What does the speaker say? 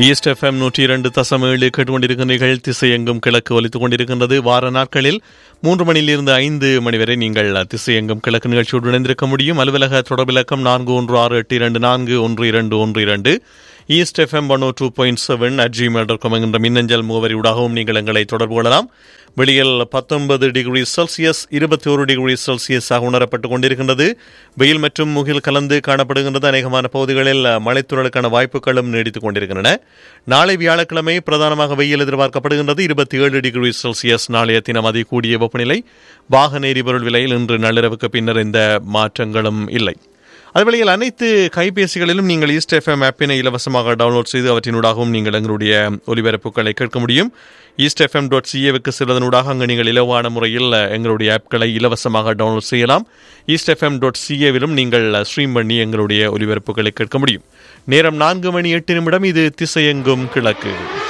east FM நூற்றி இரண்டு தசம் ஏழு கேட்டுக்கொண்டிருக்கிறீர்கள் திசையெங்கும் கிழக்கு ஒலித்துக் கொண்டிருக்கின்றது வார நாட்களில் மூன்று மணியிலிருந்து ஐந்து மணி வரை நீங்கள் திசையெங்கும் கிழக்கு நிகழ்ச்சியோடு இணைந்திருக்க முடியும் அலுவலக தொடர்பிலக்கம் நான்கு ஒன்று ஆறு எட்டு இரண்டு நான்கு ஒன்று இரண்டு ஒன்று இரண்டு East FM one two point seven at Gmail dot com என்கின்ற மின்னஞ்சல் முகவரியூடாகவும் நீங்கள் எங்களை தொடர்பு கொள்ளலாம் வெளியில் பத்தொன்பது டிகிரி செல்சியஸ் இருபத்தி ஒரு டிகிரி செல்சியஸாக உணரப்பட்டுக் கொண்டிருக்கின்றது வெயில் மற்றும் முகில் கலந்து காணப்படுகின்றது அநேகமான பகுதிகளில் மழைத்துறலுக்கான வாய்ப்புகளும் நீடித்துக் கொண்டிருக்கின்றன நாளை வியாழக்கிழமை பிரதானமாக வெயில் எதிர்பார்க்கப்படுகின்றது இருபத்தி ஏழு டிகிரி செல்சியஸ் நாளைய தினம் அதி கூடிய வெப்பநிலை வாகன எரிபொருள் விலையில் இன்று நள்ளிரவுக்கு பின்னர் இந்த மாற்றங்களும் இல்லை அதுவேளையில் அனைத்து கைபேசிகளிலும் நீங்கள் ஈஸ்ட் எஃப்எம் ஆப்பினை இலவசமாக டவுன்லோட் செய்து அவற்றினூடாகவும் நீங்கள் எங்களுடைய ஒலிபரப்புகளை கேட்க முடியும் ஈஸ்ட் எஃப்எம் டாட் சிஏவுக்கு செல்வதனூடாக அங்கு நீங்கள் இலவான முறையில் எங்களுடைய ஆப்களை இலவசமாக டவுன்லோட் செய்யலாம் ஈஸ்ட் எஃப்எம் டாட் சிஏவிலும் நீங்கள் ஸ்ட்ரீம் பண்ணி எங்களுடைய ஒலிபரப்புகளை கேட்க முடியும் நேரம் நான்கு மணி எட்டு நிமிடம் இது திசையெங்கும் கிழக்கு